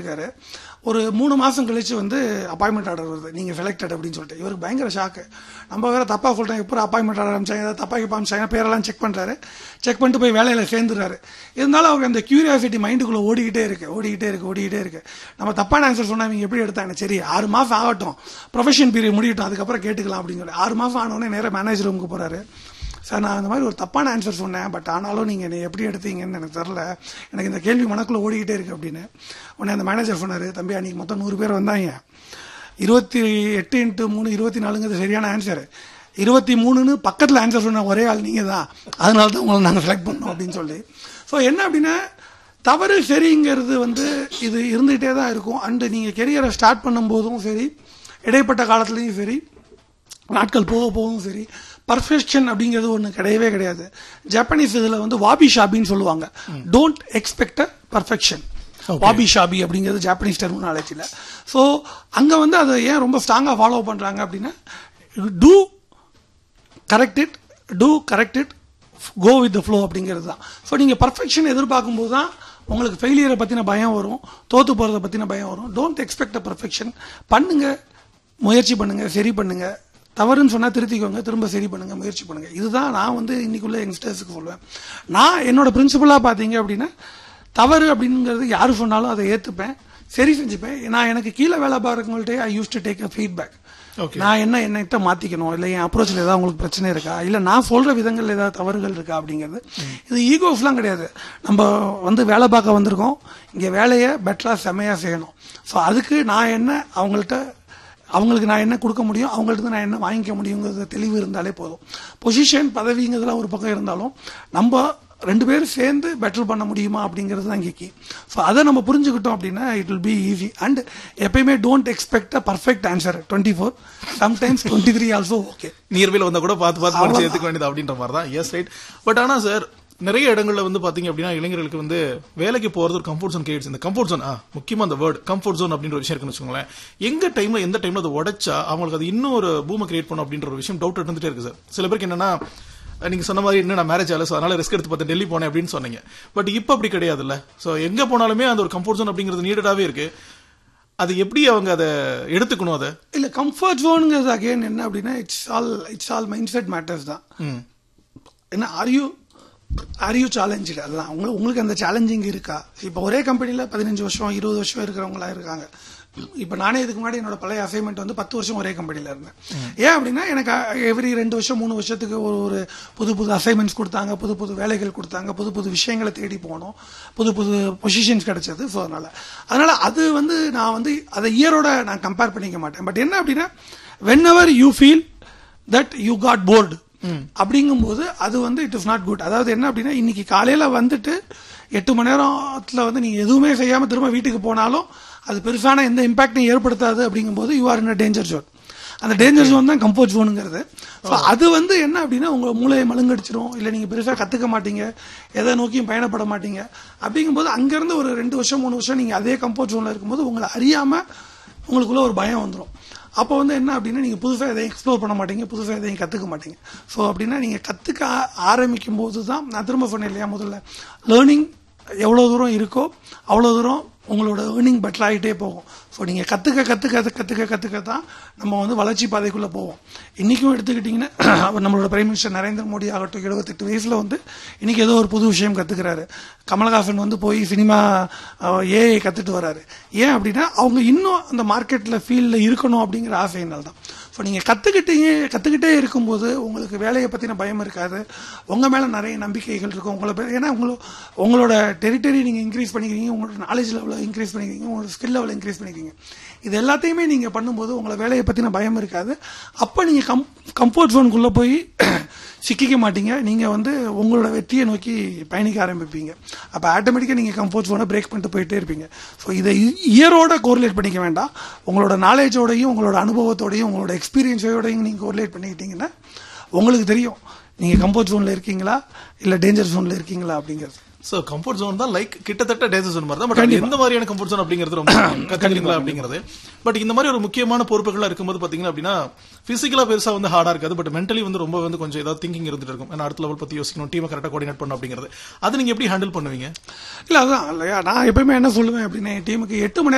இருக்காரு ஒரு மூணு மாசம் கழிச்சு வந்து அப்பாயின்மெண்ட் ஆர்டர் வருது நீங்க செலக்டட் அப்படின்னு சொல்லிட்டு இவருக்கு பயங்கர ஷாக்கு நம்ம வேற தப்பா சொல்றோம் எப்போ அப்பாயின்மெண்ட் ஆர்டர் அமைச்சாங்க ஏதாவது தப்பா இப்போ அமைச்சாங்க பேரெல்லாம் செக் பண்றாரு செக் பண்ணிட்டு போய் வேலையில சேர்ந்துறாரு இருந்தாலும் அவருக்கு அந்த கியூரியாசிட்டி மைண்டுக்குள்ள ஓடிக்கிட்டே இருக்கு ஓடிக்கிட்டே இருக்கு ஓடிக்கிட்டே இருக்கு நம்ம தப்பான ஆன்சர் சொன்னா இவங்க எப்படி எடுத்தாங்க சரி ஆறு மாசம் ஆகட்டும் ப்ரொஃபஷன் பீரியட் முடியட்டும் அதுக்கப்புறம் கேட்டுக்கலாம் அப்படின்னு சொல்லி ஆறு மாசம் ஆனோடனே நேரா மேனேஜர் ரூமுக்கு போறாரு சார் நான் அந்த மாதிரி ஒரு தப்பான ஆன்சர் சொன்னேன் பட் ஆனாலும் நீங்கள் என்னை எப்படி எடுத்தீங்கன்னு எனக்கு தெரில எனக்கு இந்த கேள்வி மனக்குள்ள ஓடிக்கிட்டே இருக்கு அப்படின்னு உடனே அந்த மேனேஜர் சொன்னார் தம்பி அன்னைக்கு மொத்தம் நூறு பேர் வந்தாங்க இருபத்தி எட்டு இன்ட்டு மூணு இருபத்தி நாலுங்கிறது சரியான ஆன்சர் இருபத்தி மூணுன்னு பக்கத்தில் ஆன்சர் சொன்ன ஒரே ஆள் நீங்கள் தான் அதனால தான் உங்களை நாங்கள் செலக்ட் பண்ணோம் அப்படின்னு சொல்லி ஸோ என்ன அப்படின்னா தவறு சரிங்கிறது வந்து இது இருந்துகிட்டே தான் இருக்கும் அண்டு நீங்கள் கெரியரை ஸ்டார்ட் பண்ணும்போதும் சரி இடைப்பட்ட காலத்துலேயும் சரி நாட்கள் போக போகவும் சரி பர்ஃபெக்ஷன் அப்படிங்கிறது ஒன்று கிடையவே கிடையாது ஜப்பானீஸ் இதில் வந்து வாபி ஷாபின்னு சொல்லுவாங்க don't expect perfection wabi sabi அப்படிங்கிறது ஜாப்பனீஸ் டெர்மினாலஜியில் ஸோ அங்கே வந்து அதை ஏன் ரொம்ப ஸ்ட்ராங்காக ஃபாலோ பண்ணுறாங்க அப்படின்னா to correct it to correct it go with the flow அப்படிங்கிறது தான் ஸோ நீங்கள் பர்ஃபெக்ஷன் எதிர்பார்க்கும்போது தான் உங்களுக்கு ஃபெயிலியரை பற்றின பயம் வரும் தோத்து போகிறத பற்றின பயம் வரும் டோன்ட் எக்ஸ்பெக்ட் அ பர்ஃபெக்ஷன் பண்ணுங்க முயற்சி பண்ணுங்க சரி பண்ணுங்க தவறுன்னு சொன்னால் திருத்திக்கோங்க திரும்ப சரி பண்ணுங்க முயற்சி பண்ணுங்க இதுதான் நான் வந்து இன்னைக்குள்ள யங்ஸ்டர்ஸுக்கு சொல்லுவேன் நான் என்னோட பிரின்சிபலாக பார்த்தீங்க அப்படின்னா தவறு அப்படிங்கிறது யார் சொன்னாலும் அதை ஏற்றுப்பேன் சரி செஞ்சுப்பேன் நான் எனக்கு கீழே வேலை பார்க்கவங்கள்ட்ட I use to take a feedback Okay. நான் என்ன என்னகிட்ட மாத்திக்கணும் இல்லை என் அப்ரோச்சில் ஏதாவது உங்களுக்கு பிரச்சனை இருக்கா இல்லை நான் சொல்ற விதங்கள் ஏதாவது தவறுகள் இருக்கா அப்படிங்கிறது இது ஈகோஸ்லாம் கிடையாது நம்ம வந்து வேலை பார்க்க வந்திருக்கோம் இங்கே வேலையை பெட்டரா செமையா செய்யணும் ஸோ அதுக்கு நான் என்ன அவங்கள்ட்ட அவங்களுக்கு நான் என்ன கொடுக்க முடியும் அவங்கள்ட்ட நான் என்ன வாங்கிக்க முடியுங்கிறது தெளிவு இருந்தாலே போதும் பொசிஷன் பதவிங்கிறதுலாம் ஒரு பக்கம் இருந்தாலும் நம்ம ரெண்டு பேரும் சேர்ந்து பெட்டர் பண்ண முடியுமா அப்படிங்கிறது தான் இங்கே கீ ஸோ அதை நம்ம புரிஞ்சுக்கிட்டோம் அப்படின்னா it will be easy and எப்பயுமே don't expect a perfect answer twenty four sometimes twenty three also okay நியர்பைல வந்தா கூட பார்த்து பார்த்து படிச்சு அவ்வளவுதான். எடுத்துக்க வேண்டியது அப்படின்ற மாதிரி தான் எஸ் ரைட் பட் ஆனா சார் நிறைய இடங்கள்ல வந்து பாத்தீங்க அப்படின்னா இளைஞர்களுக்கு வந்து வேலைக்கு போறது ஒரு கம்ஃபர்ட் ஜோன் கிரியேட்ஸ் இந்த கம்ஃபர்ட் ஜோன் முக்கியமா அந்த வேர்ட் கம்ஃபர்ட் ஜோன் அப்படின்ற ஒரு விஷயம் இருக்குன்னு வச்சுக்கோங்களேன் எங்க டைம்ல எந்த டைம்ல அதை உடைச்சா அவங்களுக்கு அது இன்னும் ஒரு பூமை கிரியேட் பண்ணும் அப்படின்ற ஒரு விஷயம் டவுட் இருந்துட்டே இருக்கு சார் சில பேருக்கு என்னன்னா நீங்க சொன்ன மாதிரி இன்னும் நான் மேரேஜ் ஆகல so அதனால ரிஸ்க் எடுத்து பார்த்து டெல்லி போனேன் அப்படின்னு சொன்னீங்க பட் இப்போ அப்படி கிடையாதுல்ல சோ எங்க போனாலுமே அந்த ஒரு கம்ஃபர்ட் ஜோன் அப்படிங்கிறது நீடடாவே இருக்கு அது எப்படி அவங்க அதை எடுத்துக்கணும் அதை இல்ல கம்ஃபர்ட் ஜோனுங்கிறது அகைன் என்ன அப்படின்னா it's all it's all mindset matters தான் ம். என்ன are you are you challenge அதுதான் உங்களுக்கு உங்களுக்கு அந்த சேலஞ்சிங் இருக்கா இப்போ ஒரே கம்பெனியில் பதினஞ்சு வருஷம் இருபது வருஷம் இருக்கிறவங்களா இருக்காங்க இப்போ நானே இதுக்கு முன்னாடி என்னோட பழைய அசைன்மெண்ட் வந்து பத்து வருஷம் ஒரே கம்பெனியில் இருந்தேன் ஏன் அப்படின்னா எனக்கு எவ்ரி ரெண்டு வருஷம் மூணு வருஷத்துக்கு ஒரு ஒரு புது புது அசைன்மெண்ட்ஸ் கொடுத்தாங்க புது புது வேலைகள் கொடுத்தாங்க புது புது விஷயங்களை தேடி போனோம் புது புது பொசிஷன்ஸ் கிடைச்சது ஸோ அதனால அதனால அது வந்து நான் வந்து அதை இயரோட நான் கம்பேர் பண்ணிக்க மாட்டேன் பட் என்ன அப்படின்னா whenever you feel that you got bored அப்படிங்கும்போது அது வந்து இட் இஸ் நாட் குட் அதாவது என்ன அப்படின்னா இன்னைக்கு காலையில வந்துட்டு எட்டு மணி நேரத்துல வந்து நீங்க எதுவுமே செய்யாம திரும்ப வீட்டுக்கு போனாலும் அது பெருசான எந்த இம்பாக்டையும் ஏற்படுத்தாது அப்படிங்கும்போது you are in danger zone அந்த டேஞ்சர் ஜோன் தான் கம்ஃபர்ட் ஜோனுங்கிறது So அது வந்து என்ன அப்படின்னா உங்க மூளையை மழுங்கடிச்சிரும் இல்ல நீங்க பெருசா கத்துக்க மாட்டீங்க எதை நோக்கியும் பயணப்பட மாட்டீங்க அப்படிங்கும்போது அங்கிருந்து ஒரு ரெண்டு வருஷம் மூணு வருஷம் நீங்க அதே கம்ஃபர்ட் ஜோன்ல இருக்கும்போது உங்களை அறியாம உங்களுக்குள்ள ஒரு பயம் வந்துடும் அப்போ வந்து என்ன அப்படின்னா நீங்க புதுசாக எதையும் எக்ஸ்ப்ளோர் பண்ண மாட்டீங்க புதுசாக எதையும் கத்துக்க மாட்டீங்க ஸோ அப்படின்னா நீங்க கத்துக்க ஆ- ஆரம்பிக்கும் போது தான் நான் திரும்ப சொன்னேன் இல்லையா முதல்ல லேர்னிங் எவ்வளோ தூரம் இருக்கோ அவ்வளோ தூரம் உங்களோட ஏர்னிங் பெட்டர் ஆகிட்டே போகும் ஸோ நீங்கள் கற்றுக்க கற்றுக்க கற்றுக்க கற்றுக்க தான் நம்ம வந்து வளர்ச்சி பாதைக்குள்ளே போவோம் இன்றைக்கும் எடுத்துக்கிட்டிங்கன்னா அவர் நம்மளோட பிரைம் மினிஸ்டர் நரேந்திர மோடி ஆகட்டும் எழுபத்தெட்டு வயசில் வந்து இன்னைக்கு ஏதோ ஒரு புது விஷயம் கற்றுக்கிறாரு கமலஹாசன் வந்து போய் சினிமா ஏஐ கற்றுட்டு வராரு ஏன் அப்படின்னா அவங்க இன்னும் அந்த மார்க்கெட்டில் ஃபீல்டில் இருக்கணும் அப்படிங்கிற ஆசையினால் தான் ஸோ நீங்கள் கற்றுக்கிட்டீங்க கற்றுக்கிட்டே இருக்கும்போது உங்களுக்கு வேலையை பற்றின பயம் இருக்காது உங்கள் மேலே நிறைய நம்பிக்கைகள் இருக்கும் உங்களை பே- ஏன்னா உங்களோ உங்களோட டெரிட்டரி நீங்கள் இன்க்ரீஸ் பண்ணிக்கிறீங்க உங்களோட நாலேஜ் லெவலை இன்க்ரீஸ் பண்ணிக்கிறீங்க உங்களோட ஸ்கில் லெவலை இன்க்ரீஸ் பண்ணிக்கிறீங்க இது எல்லாத்தையுமே நீங்கள் பண்ணும்போது உங்களை வேலையை பற்றின பயம் இருக்காது அப்போ நீங்கள் கம் கம்ஃபர்ட் ஜோனுக்குள்ளே போய் சிக்கிக்க மாட்டீங்க நீங்கள் வந்து உங்களோட வெற்றியை நோக்கி பயணிக்க ஆரம்பிப்பீங்க அப்போ ஆட்டோமேட்டிக்காக நீங்கள் கம்ஃபர்ட் ஜோனை பிரேக் பண்ணிட்டு போயிட்டே இருப்பீங்க ஸோ இதை இயரோட கோரிலேட் பண்ணிக்க வேண்டாம் உங்களோட நாலேஜோடையும் உங்களோட அனுபவத்தோடையும் உங்களோட எக்ஸ்பீரியன்ஸோடையும் நீங்கள் கோரிலேட் பண்ணிக்கிட்டீங்கன்னா உங்களுக்கு தெரியும் நீங்கள் கம்ஃபர்ட் ஜோனில் இருக்கீங்களா இல்லை டேஞ்சர் ஜோனில் இருக்கீங்களா அப்படிங்கிறது சோ கம்ஃபர்ட் ஜோன் தான் லைக் கிட்டத்தட்ட டேஞ்சர் ஜோன் மாதிரி தான் பட் எந்த மாதிரியான கம்ஃபர்ட் ஜோன் அப்படிங்கிறது ரொம்ப கத்துக்கிறீங்களா அப்படிங்கிறது பட் இந்த மாதிரி ஒரு முக்கியமான பொறுப்புகள்லாம் இருக்கும்போது பாத்தீங்கன்னா அப்படின்னா பிசிக்கலா பெருசா வந்து ஹார்டா இருக்காது பட் மென்டலி வந்து ரொம்ப வந்து கொஞ்சம் ஏதாவது திங்கிங் இருந்துட்டு இருக்கும் ஏன்னா அடுத்த லெவல் பத்தி யோசிக்கணும் டீமை கரெக்டா கோஆர்டினேட் பண்ணணும் அப்படிங்கிறது அது நீங்க எப்படி ஹேண்டில் பண்ணுவீங்க இல்லை அதான் இல்லையா நான் எப்பயுமே என்ன சொல்லுவேன் அப்படின்னா என் டீமுக்கு எட்டு மணி